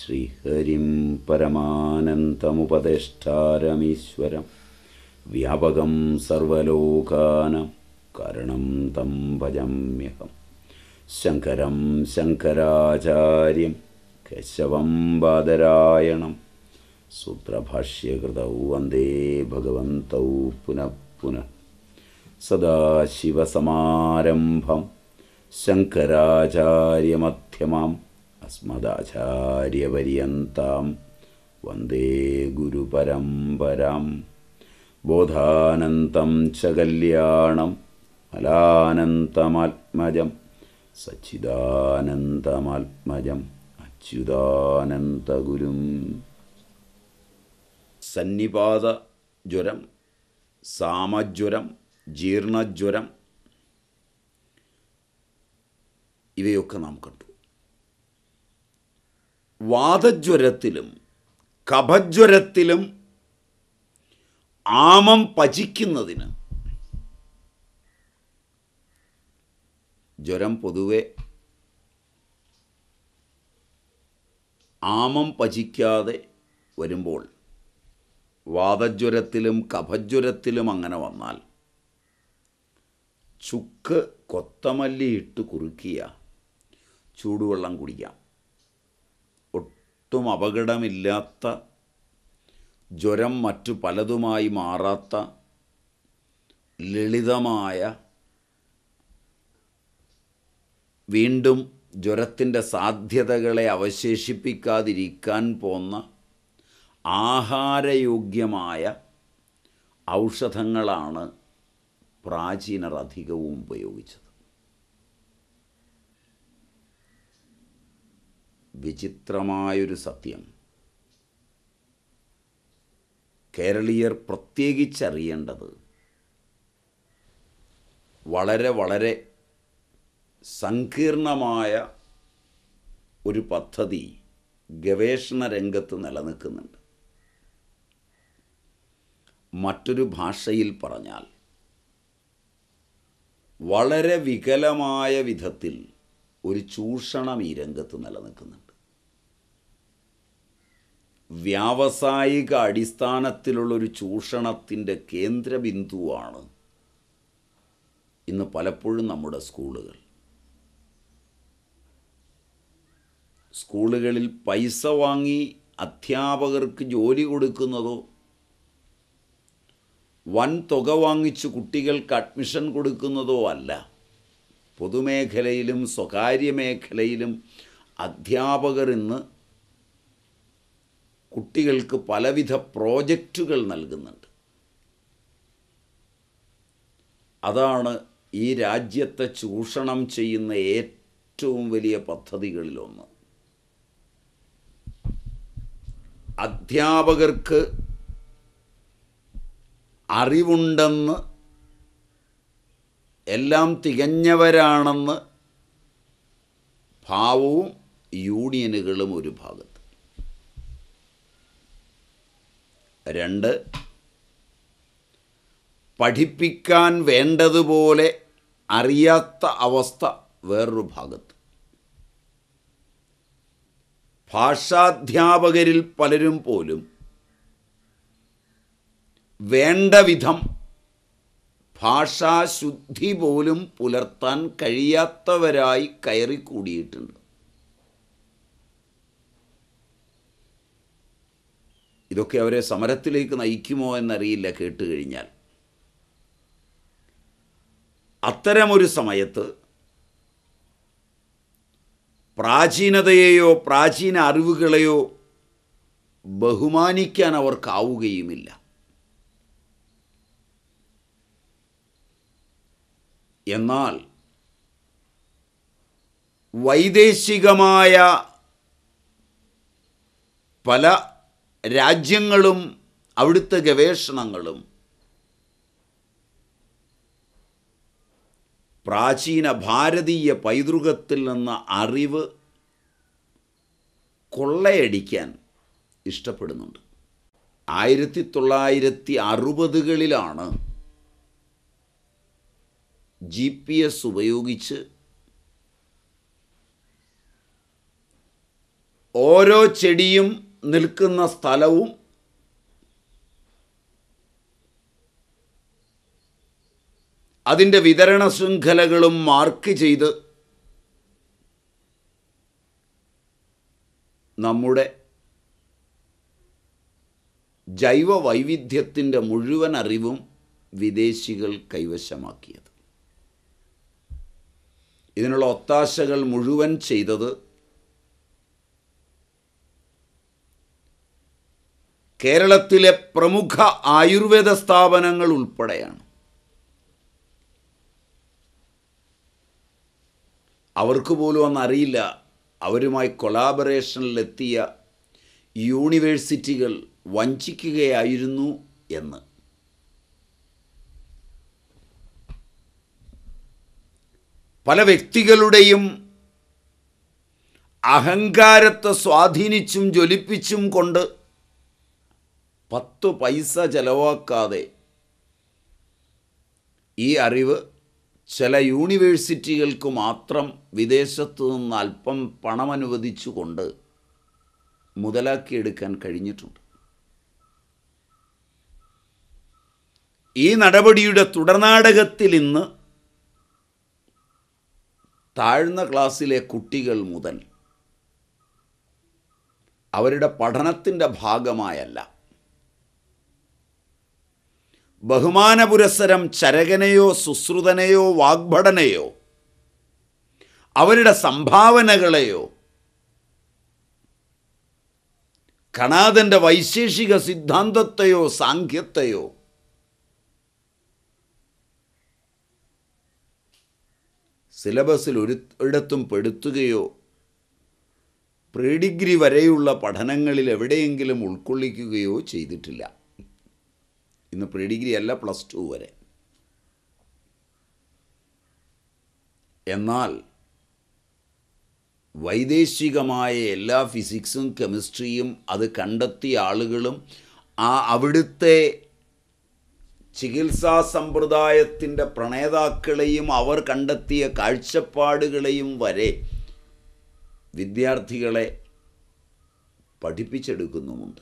ശ്രീഹരിം പരമാനന്തമുപദേഷ്ടാരമീശ്വരം വ്യാപകം സർവലോകാനം കരണം തം ഭജമ്യഹം ശങ്കരം ശങ്കരാചാര്യം കേശവം ബാദരായണം സൂത്രഭാഷ്യകൃതൗ വന്ദേ ഭഗവന്തൗ പുനഃ പുനഃ സദാശിവസമാരംഭം ശങ്കരാചാര്യമധ്യമാം അസ്മദാചാര്യപര്യന്താം വന്ദേ ഗുരുപരമ്പരാം ബോധാനന്തം ച കല്യാണം ഫലാനന്തമാത്മജം സച്ചിദാനന്ദമാത്മജം അച്യുതാനന്ദഗുരും സന്നിപാത ജ്വരം സാമജ്വരം ജീർണജ്വരം ഇവയൊക്കെ നാം കണ്ടു വാദജ്വരത്തിലും കഫജ്വരത്തിലും ആമം പചിക്കുന്നതിന് ജ്വരം പൊതുവെ ആമം പചിക്കാതെ വരുമ്പോൾ വാദജ്വരത്തിലും കഫജ്വരത്തിലും അങ്ങനെ വന്നാൽ ചുക്ക് കൊത്തമല്ലി ഇട്ട് കുറുക്കിയ ചൂടുവെള്ളം കുടിക്കാം ഒട്ടും അപകടമില്ലാത്ത ജ്വരം മറ്റു പലതുമായി മാറാത്ത ലളിതമായ വീണ്ടും ജ്വരത്തിൻ്റെ സാധ്യതകളെ അവശേഷിപ്പിക്കാതിരിക്കാൻ പോന്ന ആഹാരയോഗ്യമായ ഔഷധങ്ങളാണ് പ്രാചീനർ അധികവും ഉപയോഗിച്ചത് വിചിത്രമായൊരു സത്യം കേരളീയർ പ്രത്യേകിച്ചറിയേണ്ടത് വളരെ വളരെ സങ്കീർണമായ ഒരു പദ്ധതി ഗവേഷണ രംഗത്ത് നിലനിൽക്കുന്നുണ്ട് മറ്റൊരു ഭാഷയിൽ പറഞ്ഞാൽ വളരെ വികലമായ വിധത്തിൽ ഒരു ചൂഷണം ഈ രംഗത്ത് നിലനിൽക്കുന്നുണ്ട് വ്യാവസായിക അടിസ്ഥാനത്തിലുള്ള ഒരു ചൂഷണത്തിൻ്റെ കേന്ദ്രബിന്ദുവാണ് ഇന്ന് പലപ്പോഴും നമ്മുടെ സ്കൂളുകൾ സ്കൂളുകളിൽ പൈസ വാങ്ങി അധ്യാപകർക്ക് ജോലി കൊടുക്കുന്നതോ വൻ തുക വാങ്ങിച്ച് കുട്ടികൾക്ക് അഡ്മിഷൻ കൊടുക്കുന്നതോ അല്ല പൊതുമേഖലയിലും സ്വകാര്യ മേഖലയിലും അധ്യാപകർ ഇന്ന് കുട്ടികൾക്ക് പലവിധ പ്രോജക്റ്റുകൾ നൽകുന്നുണ്ട് അതാണ് ഈ രാജ്യത്തെ ചൂഷണം ചെയ്യുന്ന ഏറ്റവും വലിയ പദ്ധതികളിലൊന്ന് അധ്യാപകർക്ക് അറിവുണ്ടെന്ന് എല്ലാം തികഞ്ഞവരാണെന്ന് ഭാവവും യൂണിയനുകളും ഒരു ഭാഗത്ത് രണ്ട് പഠിപ്പിക്കാൻ വേണ്ടതുപോലെ അറിയാത്ത അവസ്ഥ വേറൊരു ഭാഗത്ത് ഭാഷാധ്യാപകരിൽ പലരും പോലും വേണ്ട വിധം ഭാഷാശുദ്ധി പോലും പുലർത്താൻ കഴിയാത്തവരായി കയറിക്കൂടിയിട്ടുണ്ട് ഇതൊക്കെ അവരെ സമരത്തിലേക്ക് നയിക്കുമോ എന്നറിയില്ല കേട്ട് കഴിഞ്ഞാൽ അത്തരമൊരു സമയത്ത് പ്രാചീനതയെയോ പ്രാചീന അറിവുകളെയോ ബഹുമാനിക്കാൻ അവർക്കാവുകയുമില്ല എന്നാൽ വൈദേശികമായ പല രാജ്യങ്ങളും അവിടുത്തെ ഗവേഷണങ്ങളും പ്രാചീന ഭാരതീയ പൈതൃകത്തിൽ നിന്ന് അറിവ് കൊള്ളയടിക്കാൻ ഇഷ്ടപ്പെടുന്നുണ്ട് ആയിരത്തി തൊള്ളായിരത്തി അറുപതുകളിലാണ് ജി പി എസ് ഉപയോഗിച്ച് ഓരോ ചെടിയും നിൽക്കുന്ന സ്ഥലവും അതിൻ്റെ വിതരണ ശൃംഖലകളും മാർക്ക് ചെയ്ത് നമ്മുടെ ജൈവ വൈവിധ്യത്തിൻ്റെ മുഴുവൻ അറിവും വിദേശികൾ കൈവശമാക്കിയത് ഇതിനുള്ള ഒത്താശകൾ മുഴുവൻ ചെയ്തത് കേരളത്തിലെ പ്രമുഖ ആയുർവേദ സ്ഥാപനങ്ങൾ ഉൾപ്പെടെയാണ് അവർക്ക് പോലും അന്നറിയില്ല അവരുമായി കൊളാബറേഷനിലെത്തിയ യൂണിവേഴ്സിറ്റികൾ വഞ്ചിക്കുകയായിരുന്നു എന്ന് പല വ്യക്തികളുടെയും അഹങ്കാരത്തെ സ്വാധീനിച്ചും ജ്വലിപ്പിച്ചും കൊണ്ട് പത്ത് പൈസ ചെലവാക്കാതെ ഈ അറിവ് ചില യൂണിവേഴ്സിറ്റികൾക്ക് മാത്രം വിദേശത്തു നിന്ന് അല്പം പണം അനുവദിച്ചുകൊണ്ട് മുതലാക്കിയെടുക്കാൻ കഴിഞ്ഞിട്ടുണ്ട് ഈ നടപടിയുടെ തുടർനാടകത്തിൽ ഇന്ന് താഴ്ന്ന ക്ലാസ്സിലെ കുട്ടികൾ മുതൽ അവരുടെ പഠനത്തിൻ്റെ ഭാഗമായല്ല ബഹുമാന പുരസ്സരം ചരകനെയോ സുശ്രുതനെയോ വാഗ്ഭടനെയോ അവരുടെ സംഭാവനകളെയോ കണാദൻ്റെ വൈശേഷിക സിദ്ധാന്തത്തെയോ സാഖ്യത്തെയോ സിലബസിൽ ഒരു ഇടത്തും പെടുത്തുകയോ പ്രീ ഡിഗ്രി വരെയുള്ള പഠനങ്ങളിൽ എവിടെയെങ്കിലും ഉൾക്കൊള്ളിക്കുകയോ ചെയ്തിട്ടില്ല ഇന്ന് പ്രീ ഡിഗ്രി അല്ല പ്ലസ് ടു വരെ എന്നാൽ വൈദേശികമായ എല്ലാ ഫിസിക്സും കെമിസ്ട്രിയും അത് കണ്ടെത്തിയ ആളുകളും ആ അവിടുത്തെ ചികിത്സാ സമ്പ്രദായത്തിൻ്റെ പ്രണേതാക്കളെയും അവർ കണ്ടെത്തിയ കാഴ്ചപ്പാടുകളെയും വരെ വിദ്യാർത്ഥികളെ പഠിപ്പിച്ചെടുക്കുന്നുമുണ്ട്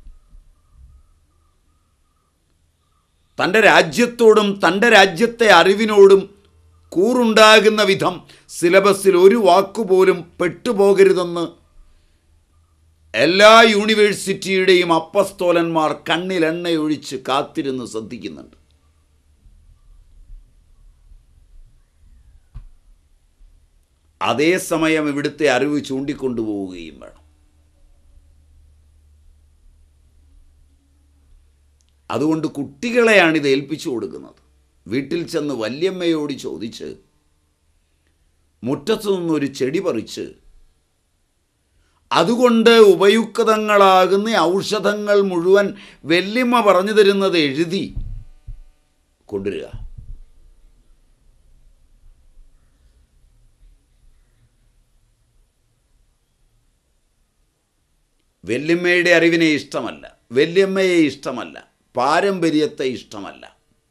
തൻ്റെ രാജ്യത്തോടും തൻ്റെ രാജ്യത്തെ അറിവിനോടും കൂറുണ്ടാകുന്ന വിധം സിലബസിൽ ഒരു വാക്കുപോലും പെട്ടുപോകരുതെന്ന് എല്ലാ യൂണിവേഴ്സിറ്റിയുടെയും അപ്പസ്തോലന്മാർ കണ്ണിൽ എണ്ണയൊഴിച്ച് കാത്തിരുന്ന് ശ്രദ്ധിക്കുന്നുണ്ട് അതേസമയം ഇവിടുത്തെ അറിവ് ചൂണ്ടിക്കൊണ്ടുപോവുകയും വേണം അതുകൊണ്ട് കുട്ടികളെയാണ് ഇത് ഏൽപ്പിച്ചു കൊടുക്കുന്നത് വീട്ടിൽ ചെന്ന് വല്യമ്മയോട് ചോദിച്ച് മുറ്റത്തു നിന്നൊരു ചെടി പറിച്ച് അതുകൊണ്ട് ഉപയുക്തങ്ങളാകുന്ന ഔഷധങ്ങൾ മുഴുവൻ വല്യമ്മ പറഞ്ഞു തരുന്നത് എഴുതി കൊണ്ടുവരിക വല്യമ്മയുടെ അറിവിനെ ഇഷ്ടമല്ല വല്യമ്മയെ ഇഷ്ടമല്ല പാരമ്പര്യത്തെ ഇഷ്ടമല്ല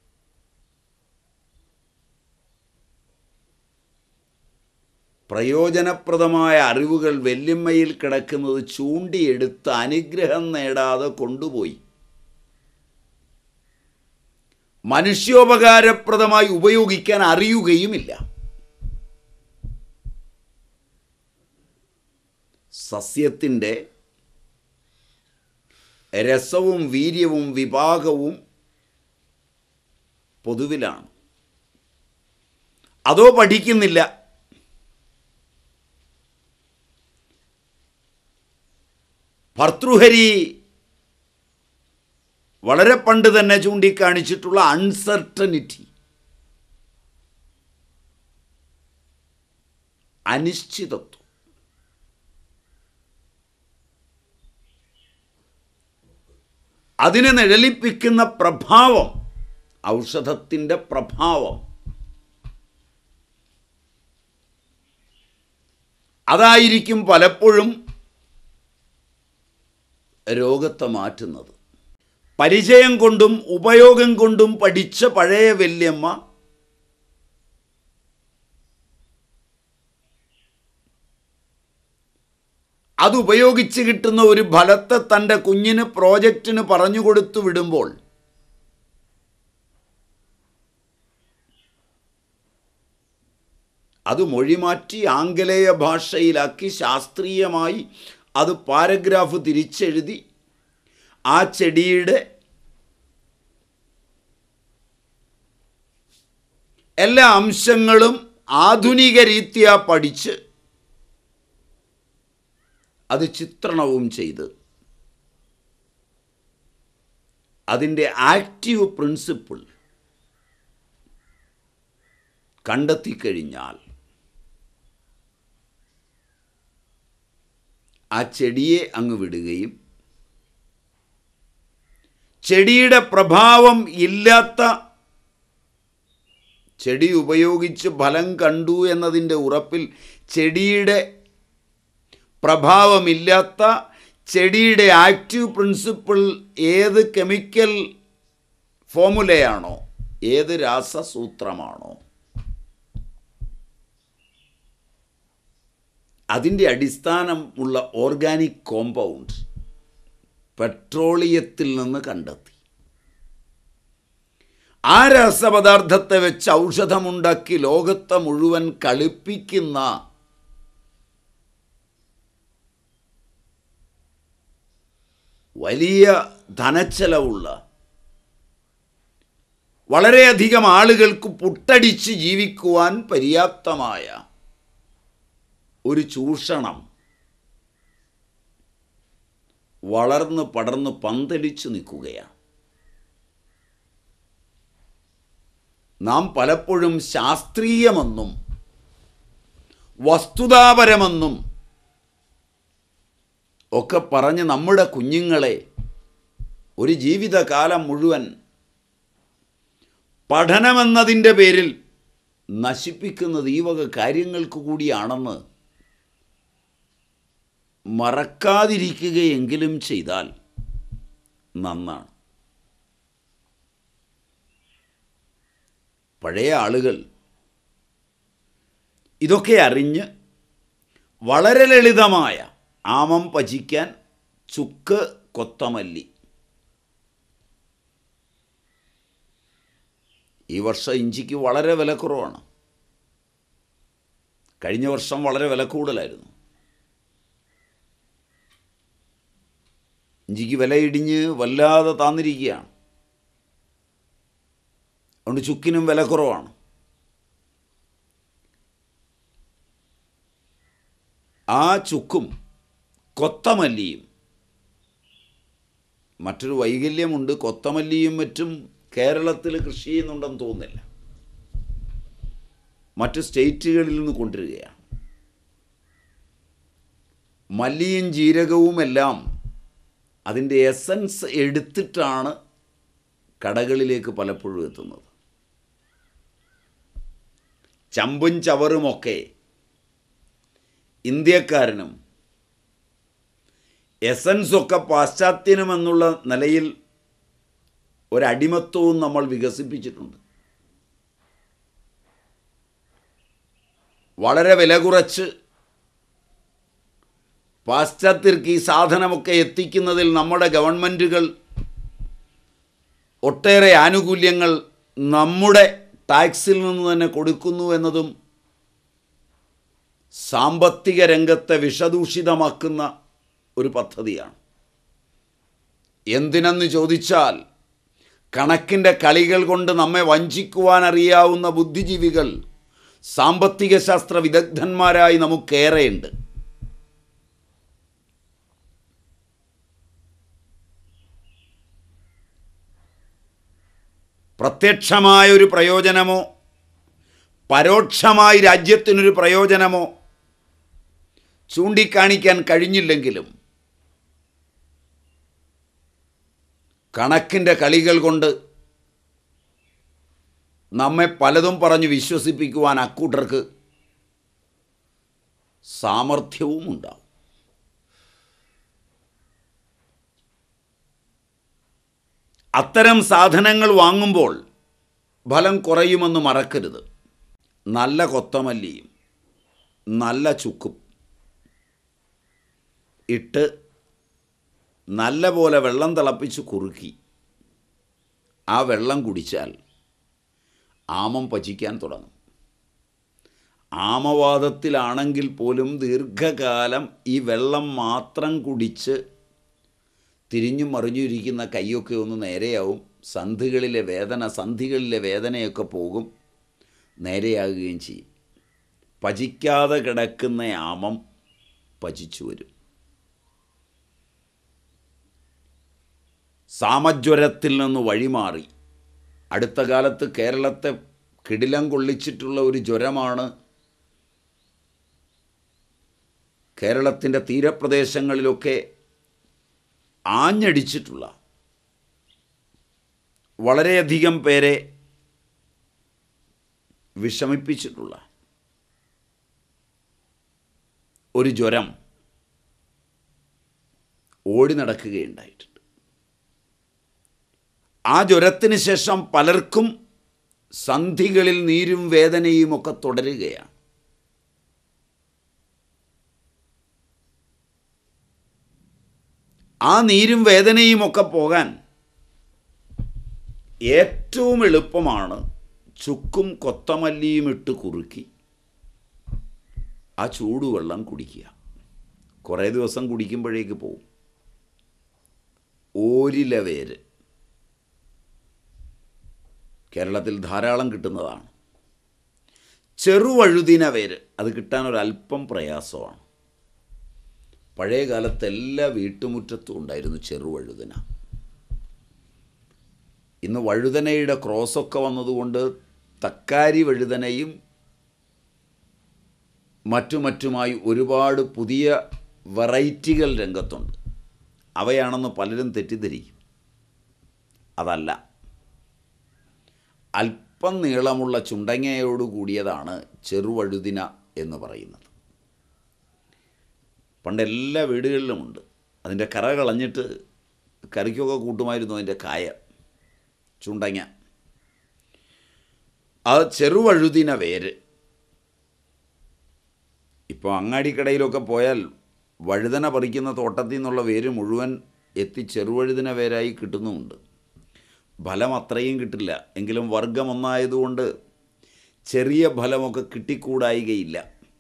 പ്രയോജനപ്രദമായ അറിവുകൾ വെല്ലുമ്മയിൽ കിടക്കുന്നത് ചൂണ്ടിയെടുത്ത് അനുഗ്രഹം നേടാതെ കൊണ്ടുപോയി മനുഷ്യോപകാരപ്രദമായി ഉപയോഗിക്കാൻ അറിയുകയുമില്ല സസ്യത്തിൻ്റെ രസവും വീര്യവും വിഭാഗവും പൊതുവിലാണ് അതോ പഠിക്കുന്നില്ല ഭർത്തൃഹരി വളരെ പണ്ട് തന്നെ ചൂണ്ടിക്കാണിച്ചിട്ടുള്ള അൺസർട്ടനിറ്റി അനിശ്ചിതത്വം അതിനെ നിഴലിപ്പിക്കുന്ന പ്രഭാവം ഔഷധത്തിൻ്റെ പ്രഭാവം അതായിരിക്കും പലപ്പോഴും രോഗത്തെ മാറ്റുന്നത് പരിചയം കൊണ്ടും ഉപയോഗം കൊണ്ടും പഠിച്ച പഴയ വല്യമ്മ അതുപയോഗിച്ച് കിട്ടുന്ന ഒരു ഫലത്തെ തൻ്റെ കുഞ്ഞിന് പ്രോജക്റ്റിന് പറഞ്ഞു കൊടുത്തു വിടുമ്പോൾ അത് മൊഴിമാറ്റി ആംഗലേയ ഭാഷയിലാക്കി ശാസ്ത്രീയമായി അത് പാരഗ്രാഫ് തിരിച്ചെഴുതി ആ ചെടിയുടെ എല്ലാ അംശങ്ങളും ആധുനിക രീതിയാ പഠിച്ച് അത് ചിത്രണവും ചെയ്ത് അതിൻ്റെ ആക്റ്റീവ് പ്രിൻസിപ്പിൾ കണ്ടെത്തിക്കഴിഞ്ഞാൽ ആ ചെടിയെ അങ്ങ് വിടുകയും ചെടിയുടെ പ്രഭാവം ഇല്ലാത്ത ചെടി ഉപയോഗിച്ച് ഫലം കണ്ടു എന്നതിൻ്റെ ഉറപ്പിൽ ചെടിയുടെ പ്രഭാവമില്ലാത്ത ചെടിയുടെ ആക്റ്റീവ് പ്രിൻസിപ്പിൾ ഏത് കെമിക്കൽ ഫോമുലയാണോ ഏത് രാസസൂത്രമാണോ അതിൻ്റെ അടിസ്ഥാനമുള്ള ഓർഗാനിക് കോമ്പൗണ്ട് പെട്രോളിയത്തിൽ നിന്ന് കണ്ടെത്തി ആ രാസപദാർത്ഥത്തെ വെച്ച് ഔഷധമുണ്ടാക്കി ലോകത്തെ മുഴുവൻ കളിപ്പിക്കുന്ന വലിയ ധനച്ചെലവുള്ള വളരെയധികം ആളുകൾക്ക് പുട്ടടിച്ച് ജീവിക്കുവാൻ പര്യാപ്തമായ ഒരു ചൂഷണം വളർന്ന് പടർന്ന് പന്തലിച്ചു നിൽക്കുകയാണ് നാം പലപ്പോഴും ശാസ്ത്രീയമെന്നും വസ്തുതാപരമെന്നും ഒക്കെ പറഞ്ഞ് നമ്മുടെ കുഞ്ഞുങ്ങളെ ഒരു ജീവിതകാലം മുഴുവൻ പഠനമെന്നതിൻ്റെ പേരിൽ നശിപ്പിക്കുന്നത് ഈ വക കാര്യങ്ങൾക്ക് കൂടിയാണെന്ന് മറക്കാതിരിക്കുകയെങ്കിലും ചെയ്താൽ നന്നാണ് പഴയ ആളുകൾ ഇതൊക്കെ അറിഞ്ഞ് വളരെ ലളിതമായ ആമം പചിക്കാൻ ചുക്ക് കൊത്തമല്ലി ഈ വർഷം ഇഞ്ചിക്ക് വളരെ വില കുറവാണ് കഴിഞ്ഞ വർഷം വളരെ വില കൂടുതലായിരുന്നു ഇഞ്ചിക്ക് വില ഇടിഞ്ഞ് വല്ലാതെ താന്നിരിക്കുകയാണ് അതുകൊണ്ട് ചുക്കിനും വില കുറവാണ് ആ ചുക്കും കൊത്തമല്ലിയും മറ്റൊരു വൈകല്യമുണ്ട് കൊത്തമല്ലിയും മറ്റും കേരളത്തിൽ കൃഷി ചെയ്യുന്നുണ്ടെന്ന് തോന്നുന്നില്ല മറ്റ് സ്റ്റേറ്റുകളിൽ നിന്ന് കൊണ്ടുവരികയാണ് മല്ലിയും ജീരകവുമെല്ലാം അതിൻ്റെ എസൻസ് എടുത്തിട്ടാണ് കടകളിലേക്ക് പലപ്പോഴും എത്തുന്നത് ചമ്പും ചവറുമൊക്കെ ഇന്ത്യക്കാരനും എസൻസൊക്കെ പാശ്ചാത്യനുമെന്നുള്ള നിലയിൽ ഒരടിമത്വവും നമ്മൾ വികസിപ്പിച്ചിട്ടുണ്ട് വളരെ വില കുറച്ച് പാശ്ചാത്യർക്ക് ഈ സാധനമൊക്കെ എത്തിക്കുന്നതിൽ നമ്മുടെ ഗവൺമെൻറ്റുകൾ ഒട്ടേറെ ആനുകൂല്യങ്ങൾ നമ്മുടെ ടാക്സിൽ നിന്ന് തന്നെ കൊടുക്കുന്നു എന്നതും സാമ്പത്തിക രംഗത്തെ വിഷദൂഷിതമാക്കുന്ന ഒരു പദ്ധതിയാണ് എന്തിനെന്ന് ചോദിച്ചാൽ കണക്കിൻ്റെ കളികൾ കൊണ്ട് നമ്മെ വഞ്ചിക്കുവാൻ അറിയാവുന്ന ബുദ്ധിജീവികൾ സാമ്പത്തിക ശാസ്ത്ര വിദഗ്ധന്മാരായി നമുക്കേറെയുണ്ട് പ്രത്യക്ഷമായ ഒരു പ്രയോജനമോ പരോക്ഷമായി രാജ്യത്തിനൊരു പ്രയോജനമോ ചൂണ്ടിക്കാണിക്കാൻ കഴിഞ്ഞില്ലെങ്കിലും കണക്കിൻ്റെ കളികൾ കൊണ്ട് നമ്മെ പലതും പറഞ്ഞ് വിശ്വസിപ്പിക്കുവാൻ അക്കൂട്ടർക്ക് സാമർഥ്യവും ഉണ്ടാവും അത്തരം സാധനങ്ങൾ വാങ്ങുമ്പോൾ ഫലം കുറയുമെന്ന് മറക്കരുത് നല്ല കൊത്തമല്ലിയും നല്ല ചുക്കും ഇട്ട് നല്ല പോലെ വെള്ളം തിളപ്പിച്ച് കുറുക്കി ആ വെള്ളം കുടിച്ചാൽ ആമം പചിക്കാൻ തുടങ്ങും ആമവാദത്തിലാണെങ്കിൽ പോലും ദീർഘകാലം ഈ വെള്ളം മാത്രം കുടിച്ച് തിരിഞ്ഞും മറിഞ്ഞിരിക്കുന്ന കൈയൊക്കെ ഒന്ന് നേരെയാവും സന്ധികളിലെ വേദന സന്ധികളിലെ വേദനയൊക്കെ പോകും നേരെയാകുകയും ചെയ്യും പചിക്കാതെ കിടക്കുന്ന ആമം പചിച്ചു വരും സാമജ്വരത്തിൽ നിന്ന് വഴിമാറി അടുത്ത കാലത്ത് കേരളത്തെ കിടിലം കൊള്ളിച്ചിട്ടുള്ള ഒരു ജ്വരമാണ് കേരളത്തിൻ്റെ തീരപ്രദേശങ്ങളിലൊക്കെ ആഞ്ഞടിച്ചിട്ടുള്ള വളരെയധികം പേരെ വിഷമിപ്പിച്ചിട്ടുള്ള ഒരു ജ്വരം ഓടി നടക്കുകയുണ്ടായിട്ടുണ്ട് ആ ജ്വരത്തിന് ശേഷം പലർക്കും സന്ധികളിൽ നീരും വേദനയും ഒക്കെ തുടരുകയാണ് ആ നീരും വേദനയും ഒക്കെ പോകാൻ ഏറ്റവും എളുപ്പമാണ് ചുക്കും കൊത്തമല്ലിയും ഇട്ട് കുറുക്കി ആ ചൂടുവെള്ളം കുടിക്കുക കുറേ ദിവസം കുടിക്കുമ്പോഴേക്ക് പോവും ഓരില വേര് കേരളത്തിൽ ധാരാളം കിട്ടുന്നതാണ് ചെറുവഴുതിന വേര് അത് കിട്ടാൻ ഒരല്പം പ്രയാസമാണ് പഴയ കാലത്ത് എല്ലാ വീട്ടുമുറ്റത്തും ഉണ്ടായിരുന്നു ചെറുവഴുതന ഇന്ന് വഴുതനയുടെ ക്രോസൊക്കെ വന്നതുകൊണ്ട് തക്കാരി വഴുതനയും മറ്റു മറ്റുമായി ഒരുപാട് പുതിയ വെറൈറ്റികൾ രംഗത്തുണ്ട് അവയാണെന്ന് പലരും തെറ്റിദ്ധരിക്കും അതല്ല അല്പം നീളമുള്ള ചുണ്ടങ്ങയോട് കൂടിയതാണ് ചെറുവഴുതിന എന്ന് പറയുന്നത് പണ്ട് എല്ലാ വീടുകളിലുമുണ്ട് അതിൻ്റെ കറ കളഞ്ഞിട്ട് കറിക്കൊക്കെ കൂട്ടുമായിരുന്നു അതിൻ്റെ കായ ചുണ്ടങ്ങ ആ ചെറുവഴുതിന വേര് ഇപ്പോൾ അങ്ങാടിക്കടയിലൊക്കെ പോയാൽ വഴുതന പറിക്കുന്ന തോട്ടത്തിൽ നിന്നുള്ള വേര് മുഴുവൻ എത്തി ചെറുവഴുതിന വേരായി കിട്ടുന്നുമുണ്ട് ഫലം അത്രയും കിട്ടില്ല എങ്കിലും വർഗം ഒന്നായതുകൊണ്ട് ചെറിയ ഫലമൊക്കെ കിട്ടിക്കൂടായികയില്ല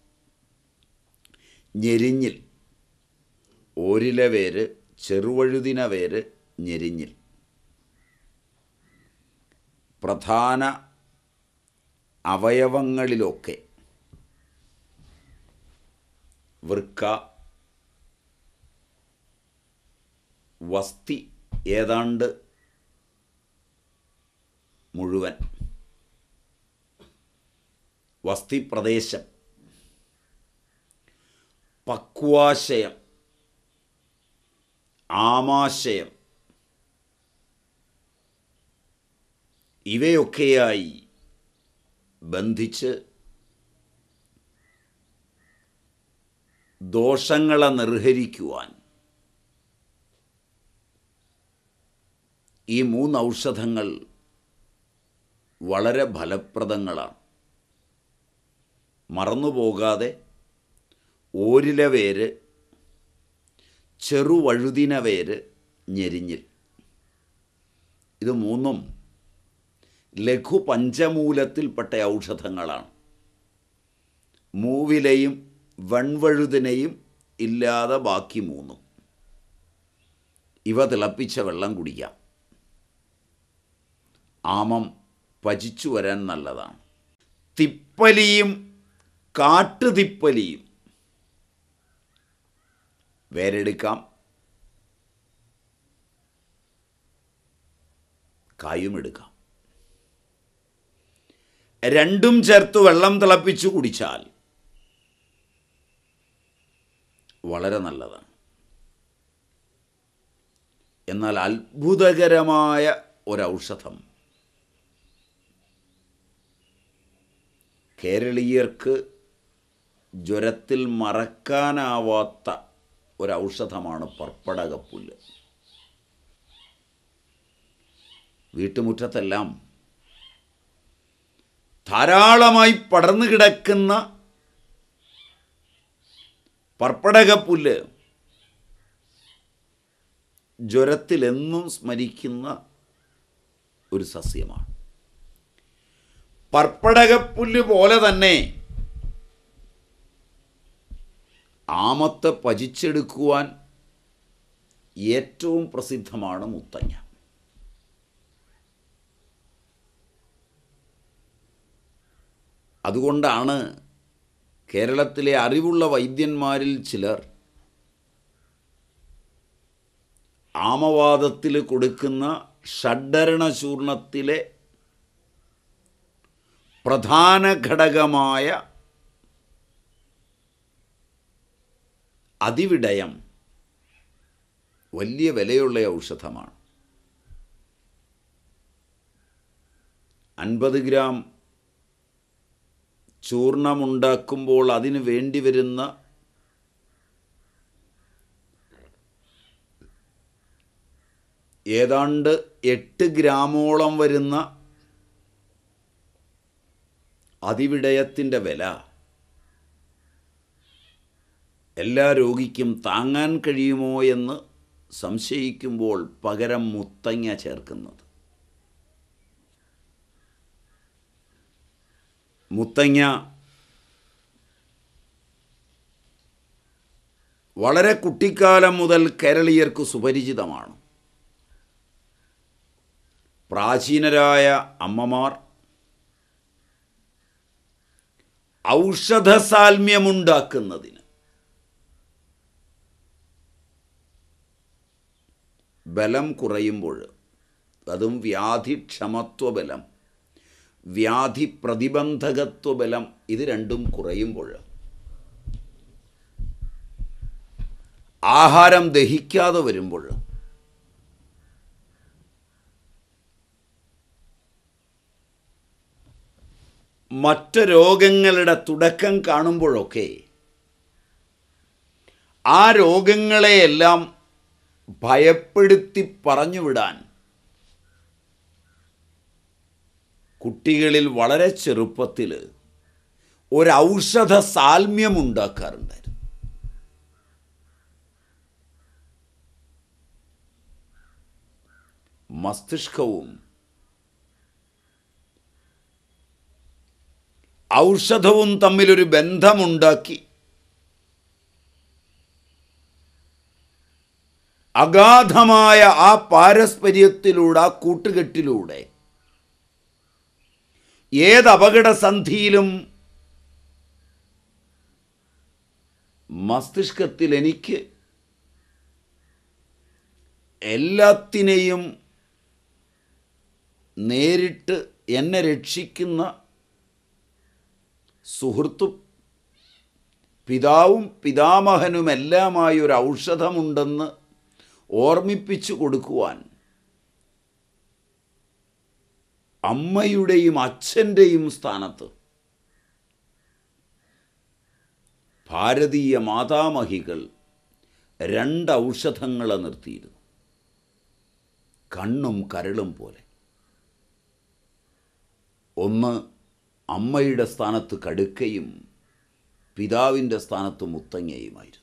ഞെരിഞ്ഞിൽ ഓരില വേര് ചെറുവഴുതിന വേര് ഞെരിഞ്ഞിൽ പ്രധാന അവയവങ്ങളിലൊക്കെ വൃക്ക വസ്തി ഏതാണ്ട് മുഴുവൻ വസ്തി പ്രദേശം പക്വാശയം ആമാശയം ഇവയൊക്കെയായി ബന്ധിച്ച് ദോഷങ്ങളെ നിർഹരിക്കുവാൻ ഈ മൂന്ന് ഔഷധങ്ങൾ വളരെ ഫലപ്രദങ്ങളാണ് മറന്നുപോകാതെ ഓരില വേര് ചെറുവഴുതിന വേര് ഞെരിഞ്ഞിൽ ഇത് മൂന്നും ലഘു പഞ്ചമൂലത്തിൽപ്പെട്ട ഔഷധങ്ങളാണ് മൂവിലയും വൺവഴുതിനയും ഇല്ലാതെ ബാക്കി മൂന്നും ഇവ തിളപ്പിച്ച വെള്ളം കുടിക്കാം ആമം പചിച്ചു വരാൻ നല്ലതാണ് തിപ്പലിയും കാട്ടുതിപ്പലിയും വേരെടുക്കാം കായും എടുക്കാം രണ്ടും ചേർത്ത് വെള്ളം തിളപ്പിച്ച് കുടിച്ചാൽ വളരെ നല്ലതാണ് എന്നാൽ അത്ഭുതകരമായ ഒരൗഷധം കേരളീയർക്ക് ജ്വരത്തിൽ മറക്കാനാവാത്ത ഒരൗഷധമാണ് പർപ്പടകപ്പുല്ല് വീട്ടുമുറ്റത്തെല്ലാം ധാരാളമായി പടർന്നു കിടക്കുന്ന പർപ്പടകപ്പുല്ല് ജ്വരത്തിലെന്നും സ്മരിക്കുന്ന ഒരു സസ്യമാണ് പർപ്പടകപ്പുല്ല് പോലെ തന്നെ ആമത്തെ പചിച്ചെടുക്കുവാൻ ഏറ്റവും പ്രസിദ്ധമാണ് മുത്തങ്ങ അതുകൊണ്ടാണ് കേരളത്തിലെ അറിവുള്ള വൈദ്യന്മാരിൽ ചിലർ ആമവാദത്തിൽ കൊടുക്കുന്ന ഷഡ്ഡരണ ചൂർണത്തിലെ പ്രധാന ഘടകമായ അതിവിടയം വലിയ വിലയുള്ള ഔഷധമാണ് അൻപത് ഗ്രാം ചൂർണമുണ്ടാക്കുമ്പോൾ അതിന് വേണ്ടി വരുന്ന ഏതാണ്ട് എട്ട് ഗ്രാമോളം വരുന്ന അതിവിടയത്തിൻ്റെ വില എല്ലാ രോഗിക്കും താങ്ങാൻ കഴിയുമോ എന്ന് സംശയിക്കുമ്പോൾ പകരം മുത്തങ്ങ ചേർക്കുന്നത് മുത്തങ്ങ വളരെ കുട്ടിക്കാലം മുതൽ കേരളീയർക്ക് സുപരിചിതമാണ് പ്രാചീനരായ അമ്മമാർ ഔഷധസാൽമ്യമുണ്ടാക്കുന്നതിന് ബലം കുറയുമ്പോൾ അതും വ്യാധിക്ഷമത്വ ബലം വ്യാധി പ്രതിബന്ധകത്വ ബലം ഇത് രണ്ടും കുറയുമ്പോൾ ആഹാരം ദഹിക്കാതെ വരുമ്പോൾ മറ്റ് രോഗങ്ങളുടെ തുടക്കം കാണുമ്പോഴൊക്കെ ആ രോഗങ്ങളെയെല്ലാം ഭയപ്പെടുത്തി പറഞ്ഞുവിടാൻ കുട്ടികളിൽ വളരെ ചെറുപ്പത്തിൽ ഒരു ഔഷധ സാൽമ്യം ഉണ്ടാക്കാറുണ്ടായിരുന്നു മസ്തിഷ്കവും ഔഷധവും തമ്മിലൊരു ബന്ധമുണ്ടാക്കി അഗാധമായ ആ പാരസ്പര്യത്തിലൂടെ ആ കൂട്ടുകെട്ടിലൂടെ ഏത് അപകടസന്ധിയിലും മസ്തിഷ്കത്തിൽ എനിക്ക് എല്ലാത്തിനെയും നേരിട്ട് എന്നെ രക്ഷിക്കുന്ന സുഹൃത്തും പിതാവും പിതാമഹനുമെല്ലാമായി ഒരു ഔഷധമുണ്ടെന്ന് ഓർമ്മിപ്പിച്ചു കൊടുക്കുവാൻ അമ്മയുടെയും അച്ഛൻ്റെയും സ്ഥാനത്ത് ഭാരതീയ മാതാമഹികൾ രണ്ട് ഔഷധങ്ങളെ നിർത്തിയിരുന്നു കണ്ണും കരളും പോലെ ഒന്ന് അമ്മയുടെ സ്ഥാനത്ത് കടുക്കയും പിതാവിൻ്റെ സ്ഥാനത്ത് മുത്തങ്ങയുമായിരുന്നു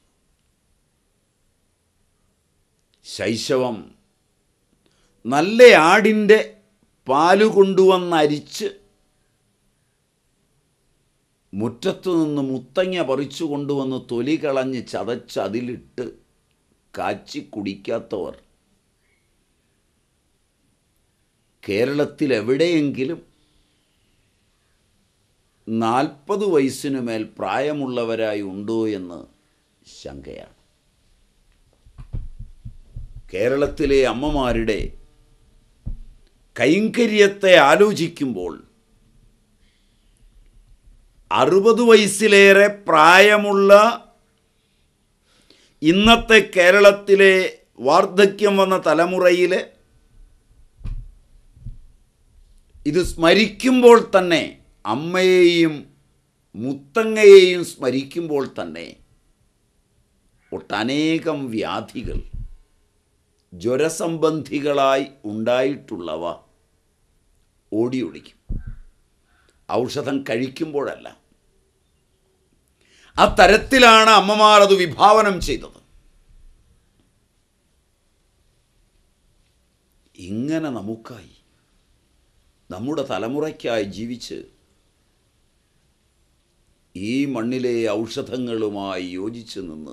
ശൈശവം നല്ല ആടിൻ്റെ പാല് കൊണ്ടുവന്നരിച്ച് മുറ്റത്തു നിന്ന് മുത്തങ്ങ പറിച്ചു കൊണ്ടുവന്ന് തൊലി കളഞ്ഞ് ചതച്ച് അതിലിട്ട് കാച്ചി കുടിക്കാത്തവർ കേരളത്തിൽ എവിടെയെങ്കിലും നാൽപ്പത് വയസ്സിനു മേൽ പ്രായമുള്ളവരായി ഉണ്ടോ എന്ന് ശങ്കയാണ് കേരളത്തിലെ അമ്മമാരുടെ കൈങ്കര്യത്തെ ആലോചിക്കുമ്പോൾ അറുപത് വയസ്സിലേറെ പ്രായമുള്ള ഇന്നത്തെ കേരളത്തിലെ വാർദ്ധക്യം വന്ന തലമുറയിൽ ഇത് സ്മരിക്കുമ്പോൾ തന്നെ അമ്മയെയും മുത്തങ്ങയെയും സ്മരിക്കുമ്പോൾ തന്നെ ഒട്ടനേകം വ്യാധികൾ ജ്വരസംബന്ധികളായി ഉണ്ടായിട്ടുള്ളവ ഓടിയൊളിക്കും ഔഷധം കഴിക്കുമ്പോഴല്ല ആ തരത്തിലാണ് അമ്മമാർ അത് വിഭാവനം ചെയ്തത് ഇങ്ങനെ നമുക്കായി നമ്മുടെ തലമുറയ്ക്കായി ജീവിച്ച് ഈ മണ്ണിലെ ഔഷധങ്ങളുമായി യോജിച്ച് നിന്ന്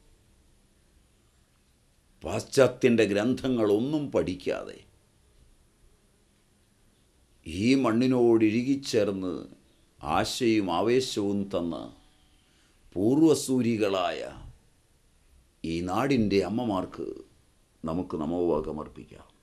പാശ്ചാത്യൻ്റെ ഗ്രന്ഥങ്ങളൊന്നും പഠിക്കാതെ ഈ മണ്ണിനോട് ഇഴുകിച്ചേർന്ന് ആശയും ആവേശവും തന്ന പൂർവസൂരികളായ ഈ നാടിൻ്റെ അമ്മമാർക്ക് നമുക്ക് നമോവാകമർപ്പിക്കാം